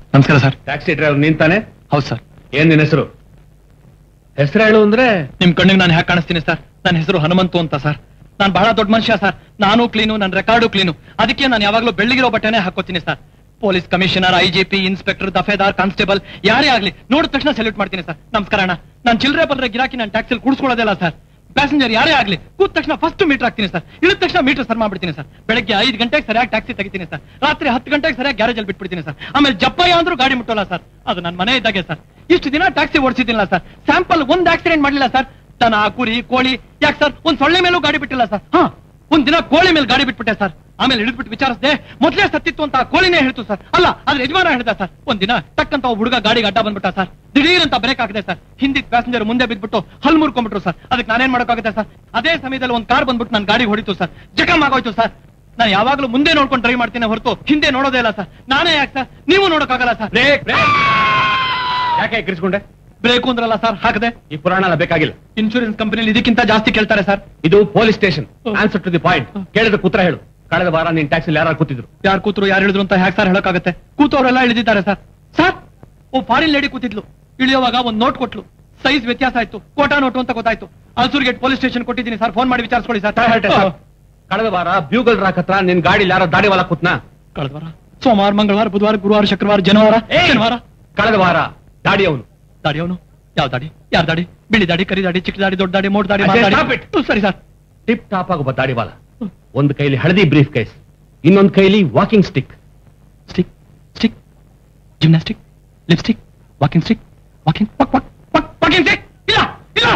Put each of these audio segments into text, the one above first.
ನಮಸ್ಕಾರ sir taxi driver ನಿಂತಾನೆ ಹೌದು sir ಏನ್ ನಿನ್ ಹೆಸರು ಹೆಸರು ಹೇಳು ಅಂದ್ರೆ ನಿಮ್ ಕಣ್ಣಿಗೆ ನಾನು ಹ್ಯಾಕ್ ಕಾಣಿಸ್ತೀನಿ ಸರ್ ನನ್ನ ಹೆಸರು ಹನುಮಂತು ಅಂತ ಸರ್ ನಾನು ಬಹಳ ದೊಡ್ಡ ಮನುಷ್ಯ ಸರ್ ನಾನು ಕ್ಲೀನು ನನ್ನ ರೆಕಾರ್ಡು ಕ್ಲೀನು ಅದಕ್ಕೆ ನಾನು ಯಾವಾಗಲೂ ಬೆಳ್ಳಿಗಿರೋ ಬಟ್ಟೆನೇ ಹಾಕೋತೀನಿ sir police commissioner IGP inspector ದಫೇದಾರ್ ಕಾನ್ಸ್ಟೇಬಲ್ ಯಾರೇ ಆಗ್ಲಿ ನೋಡಿದ ತಕ್ಷಣ ಸಲ್ಯೂಟ್ ಮಾಡ್ತೀನಿ ಸರ್ ನಮಸ್ಕಾರ ಅಣ್ಣ ನಾನು ಚಿಲ್ಲರೆ ಬಂದ್ರೆ ಗಿರಾಕಿ ನಾನು ಟ್ಯಾಕ್ಸಿಲ್ ಕೂಡಿಸ್ಕೊಳ್ಳೋದಿಲ್ಲ ಸರ್ ಪ್ಯಾಸೆಂಜರ್ ಯಾರೇ ಆಗ್ಲಿ ಕೂತ ತಕ್ಷಣ ಫಸ್ಟ್ ಮೀಟರ್ ಹಾಕ್ತೀನಿ ಸರ್ ಇಳಿದ ತಕ್ಷಣ ಮೀಟರ್ ಸರ್ ಮಾಡ್ಬಿಡ್ತೀನಿ ಸರ್ ಬೆಳಗ್ಗೆ ಐದು ಗಂಟೆಗೆ ಸರಿಯಾಗಿ ಟ್ಯಾಕ್ಸಿ ತೆಗಿತೀನಿ ಸರ್ ರಾತ್ರಿ ಹತ್ತು ಗಂಟೆಗೆ ಸರಿಯಾಗಿ ಗ್ಯಾರೇಜ್ ಅಲ್ಲಿ ಬಿಟ್ಬಿಡ್ತೀನಿ ಸರ್ ಆಮೇಲೆ ಜಪ್ಪಯ್ಯ ಅಂದ್ರೂ ಗಾಡಿ ಮುಟ್ಟೋಲ್ಲ ಸರ್ ಅದು ನನ್ನ ಮನೆ ಇದ್ದಾಗೆ ಸರ್ ಇಷ್ಟು ದಿನ ಟ್ಯಾಕ್ಸಿ ಓಡಿಸಿದ್ದಿಲ್ಲ ಸರ್ ಸ್ಯಾಂಪಲ್ ಒಂದ್ ಆಕ್ಸಿಡೆಂಟ್ ಮಾಡಲಿಲ್ಲ ಸರ್ ದನ ಕುರಿ ಕೋಳಿ ಯಾಕೆ ಸರ್ ಒಂದ್ ಸೊಳ್ಳೆ ಮೇಲೂ ಗಾಡಿ ಬಿಟ್ಟಿಲ್ಲ ಸರ್ ಹಾ ಒಂದ್ ದಿನ ಕೋಳಿ ಮೇಲೆ ಗಾಡಿ ಬಿಟ್ಬಿಟ್ಟೆ ಸರ್ ಆಮೇಲೆ ಹಿಡಿದ್ಬಿಟ್ಟು ವಿಚಾರಿಸಿದೆ ಮೊದಲೇ ಸತ್ತಿತ್ತು ಅಂತ ಆ ಕೋಳಿನೇ ಹೇಳ್ತು ಸರ್ ಅಲ್ಲ ಅದ್ರ ಯಜಮಾನ ಹೇಳ್ದ ಸರ್ ಒಂದ್ ದಿನ ಟಕ್ಕಂತ ಒಬ್ಬ ಹುಡುಗ ಗಾಡಿಗೆ ಅಡ್ಡ ಬಂದ್ಬಿಟ್ಟ ಸರ್ ದಿಢೀರ್ ಅಂತ ಬ್ರೇಕ್ ಹಾಕಿದೆ ಸರ್ ಹಿಂದಿದ್ ಪ್ಯಾಸೆಂಜರ್ ಮುಂದೆ ಬಿದ್ಬಿಟ್ಟು ಹಲ್ ಮುರ್ಕೊಂಡ್ಬಿಟ್ರು ಸರ್ ಅದಕ್ಕೆ ನಾನೇನ್ ಮಾಡೋಕ್ಕಾಗುತ್ತೆ ಸರ್ ಅದೇ ಸಮಯದಲ್ಲಿ ಒಂದ್ ಕಾರ್ ಬಂದ್ಬಿಟ್ಟು ನನ್ನ ಗಾಡಿ ಹೊಡಿತು ಸರ್ ಜಖಮ್ ಆಗೋಯ್ತು ಸರ್ ನಾನು ಯಾವಾಗ್ಲೂ ಮುಂದೆ ನೋಡ್ಕೊಂಡು ಡ್ರೈವ್ ಮಾಡ್ತೀನಿ ಹೊರತು ಹಿಂದೆ ನೋಡೋದೇ ಇಲ್ಲ ಸರ್ ನಾನೇ ಯಾಕೆ ಸರ್ ನೀವು ನೋಡೋಕ್ಕಾಗಲ್ಲ ಸರ್ ಬ್ರೇಕ್ ಬ್ರೇಕ್ ಯಾಕೆ ಎಕ್ಕರಿಸ್ಕೊಂಡೆ ಬ್ರೇಕು ಅಂದ್ರಲ್ಲ ಸರ್ ಹಾಕದೆ ಈ ಪುರಾಣ ಎಲ್ಲ ಬೇಕಾಗಿಲ್ಲ ಇನ್ಶೂರೆನ್ಸ್ ಕಂಪನಿಲಿ ಇದಕ್ಕಿಂತ ಜಾಸ್ತಿ ಕೇಳ್ತಾರೆ ಸರ್ ಇದು police station hmm. Answer to the point hmm. ಕೇಳಿದ್ರೆ ಉತ್ತರ ಹೇಳು ಕಳೆದ ವಾರ ನಿನ್ ಟ್ಯಾಕ್ಸಿ ಯಾರು ಕೂತಿದ್ರು ಯಾರು ಕೂತರು ಯಾರು ಹೇಳಿದ್ರು ಅಂತ ಹ್ಯಾಕ್ ಸರ್ ಹೇಳಕ್ಕಾಗತ್ತೆ ಕೂತವರೆಲ್ಲ ಇಳಿದಿದ್ದಾರೆ ಸರ್ ಸರ್ ಓ ಫಾರಿನ್ ಲೇಡಿ ಕೂತಿದ್ಲು ಇಳಿಯುವಾಗ ಒಂದ್ ನೋಟ್ ಕೊಟ್ಲು ಸೈಜ್ ವ್ಯತ್ಯಾಸ ಆಯ್ತು ಕೋಟಾ ನೋಟು ಅಂತ ಗೊತ್ತಾಯ್ತು ಅಲ್ಸೂರ್ ಗೇಟ್ ಪೊಲೀಸ್ ಸ್ಟೇಷನ್ ಕೊಟ್ಟಿದ್ದೀನಿ ಸರ್ ಫೋನ್ ಮಾಡಿ ವಿಚಾರಿಸ್ಕೊಳ್ಳಿ ಸರ್ ಹೊರಟೆ ಸರ್. ಕಳೆದ ವಾರ ಬ್ಯೂಗಲ್ ರಾಕ್ ಹತ್ರ ನಿನ್ ಗಾಡಿ ಯಾರೋ ದಾಡಿವಾಲ ಕೂತ್ನಾ ಕಳೆದ ವಾರ ಸೋಮವಾರ ಮಂಗಳವಾರ ಬುಧವಾರ ಗುರುವಾರ ಶುಕ್ರವಾರ ಜನವಾರ ಶನಿವಾರ ಕಳೆದ ವಾರ ದಾಡಿ ಅವನು ದಾಡಿ ಅವನು ಯಾವ ದಾಡಿ ಯಾರ್ ದಾಡಿ ಬಿಳಿ ದಾಡಿ ಕರಿ ದಾಡಿ ಚಿಕ್ಕ ದಾಡಿ ದೊಡ್ಡ ದಾಡಿ ಮೋಟ್ ದಾಡಿ ಅಜಯ್, ಮಾತಾಡಿ stop it. ಹ್ಮ್, ಸರಿ ಸರ್ ಟಿಪ್ ಟಾಪ್ ಆಗುವ ದಾಡಿವಾಲ ಒಂದ್ ಕೈಲಿ ಹಳದಿ ಬ್ರೀಫ್ ಕೇಸ್ ಇನ್ನೊಂದ್ ಕೈಲಿ walking stick stick stick gymnastic lipstick walking stick walking walking stick ಇಲ್ಲ ಇಲ್ಲ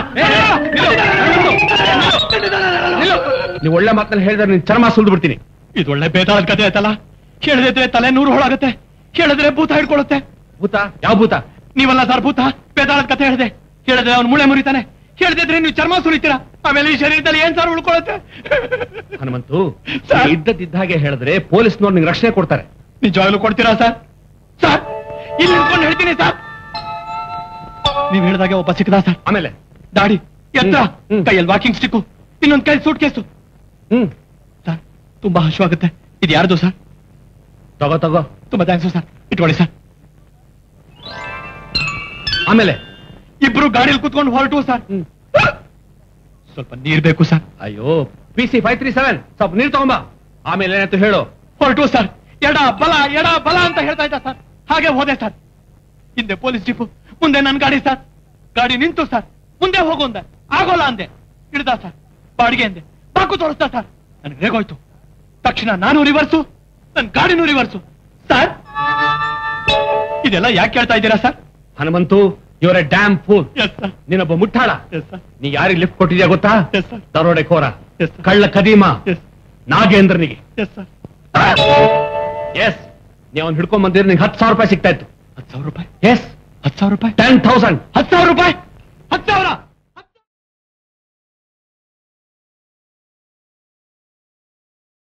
ನೀವು ಒಳ್ಳೆ ಮಾತನ್ನ ಹೇಳಿದ್ರೆ ನಿನ್ ಚರ್ಮ ಸುಲ್ದು ಬಿಡ್ತೀನಿ ಇದು ಒಳ್ಳೆ ಬೇತಾಳದ ಕತೆ ಆಯ್ತಲ್ಲ ಕೇಳದಿದ್ರೆ ತಲೆ ನೂರು ಹೋಳಾಗತ್ತೆ ಕೇಳಿದ್ರೆ ಭೂತ ಹಿಡ್ಕೊಳ್ಳುತ್ತೆ ಭೂತ ಯಾವ ಭೂತ ನೀವಲ್ಲ ಸರ್ ಭೂತ ಬೇತಾಳದ ಕತೆ ಹೇಳಿದೆ ಹೇಳಿದ್ರೆ ಅವ್ನು ಮುಳೆ ಮುರಿತಾನೆ ಹೇಳ್ದಿದ್ರೆ ನೀವು ಚರ್ಮ ಸುರಿತೀರಾ ಆಮೇಲೆ ಈ ಶರೀರದಲ್ಲಿ ಏನ್ ಸರ್ ಉಳ್ಕೊಳ್ಳುತ್ತೆ ಹನುಮಂತು ಸರ್. ಇದ್ದದಿದ್ದ ಹಾಗೆ ಹೇಳಿದ್ರೆ ಪೊಲೀಸ್ನವ್ರು ನಿಂಗೆ ರಕ್ಷಣೆ ಕೊಡ್ತಾರೆ ನಿಜವಾಗ್ಲೂ ಕೊಡ್ತೀರಾ ಸರ್ ಸರ್ ಇಲ್ಲಿ ನಿಂತ್ಕೊಂಡು ಹೇಳ್ತೀನಿ ಸರ್ ನೀವ್ ಹೇಳಿದಾಗೆ ಒಬ್ಬ ಸಿಕ್ಕದ ಸರ್ ಆಮೇಲೆ ದಾಡಿ ಎತ್ತರ ಹ್ಮ್, ಹ್ಮ್. ಕೈಯಲ್ಲಿ ವಾಕಿಂಗ್ ಸ್ಟಿಕ್ಕು ಇನ್ನೊಂದ್ ಕೈ ಸೂಟ್ ಕೇಸು ಹ್ಮ್ ಸರ್ ತುಂಬಾ ಹಶ್ವಾಗುತ್ತೆ ಇದು ಯಾರ್ದು ಸರ್ ತಗೋ ತಗೋ ತುಂಬಾ ಥ್ಯಾಂಕ್ಸ್ ಸರ್ ಇಟ್ಕೊಳ್ಳಿ ಸರ್ ಆಮೇಲೆ ಇಬ್ರು ಗಾಡಿಯಲ್ಲಿ ಕುತ್ಕೊಂಡು ಹೊರಟು ಸರ್ ಹ್ಮ್. ಸ್ವಲ್ಪ ನೀರ್ ಬೇಕು ಸರ್ ಅಯ್ಯೋ P C five three seven ಸ್ವಲ್ಪ ನೀರ್ ತಗೊಂಬ ಆಮೇಲೆ ಏನಾಯ್ತು ಹೇಳು ಹೊರಟು ಸರ್ ಎಡ ಬಲ ಎಡ ಬಲ ಅಂತ ಹೇಳ್ತಾ ಇದ್ದ ಸರ್ ಹಾಗೆ ಹೋದೆ ಸರ್ ಹಿಂದೆ ಪೊಲೀಸ್ ಜೀಪು ಮುಂದೆ ನನ್ ಗಾಡಿ ಸರ್ ಗಾಡಿ ನಿಂತು ಸರ್ ಮುಂದೆ ಹೋಗು ಅಂದೆ ಆಗೋಲ್ಲ ಅಂದೆ ಹಿಡ್ದ ಸರ್ ಬಾಡಿಗೆ ಅಂದೆ ಬಾಕು ತೋರಿಸ್ದ ಸರ್ ನನ್ಗೆ ರೇಗೋಯ್ತು ತಕ್ಷಣ ನಾನು ರಿವರ್ಸು ನನ್ ಗಾಡಿನೂ ರಿವರ್ಸು ಸರ್ ಇದೆಲ್ಲ ಯಾಕೆ ಕೇಳ್ತಾ ಇದ್ದೀರಾ ಸರ್ ಹನುಮಂತು ಇವರ ಡ್ಯಾಮ್ ಫೂಲ್ ಎಸ್ ಸರ್ ನೀನೊಬ್ಬ ಮುಟ್ಟಾಳ ಎಸ್ ಸರ್ ನೀ ಯಾರಿಗೆ ಲಿಫ್ಟ್ ಕೊಟ್ಟಿದ್ಯಾ ಗೊತ್ತಾ ಎಸ್ ಸರ್ ದರೋಡೆ ಕೋರ ಎಸ್ ಸರ್ ಕಳ್ಳ ಕದೀಮ ಎಸ್ ನಾಗೇಂದ್ರನಿಗೆ ಎಸ್ ಸರ್ ಎಸ್ ನೀವು ಅವ್ನು ಹಿಡ್ಕೊಂಡ್ ಬಂದಿದ್ರೆ ನಿಂಗೆ ಹತ್ತು ಸಾವಿರ ರೂಪಾಯಿ ಸಿಗ್ತಾ ಇತ್ತು ಹತ್ತು ಸಾವಿರ ರೂಪಾಯಿ ಎಸ್ ಹತ್ತು ಸಾವಿರ ರೂಪಾಯಿ ಟೆನ್ ಥೌಸಂಡ್ ಹತ್ತು ಸಾವಿರ ರೂಪಾಯಿ ಹತ್ತು ಸಾವಿರ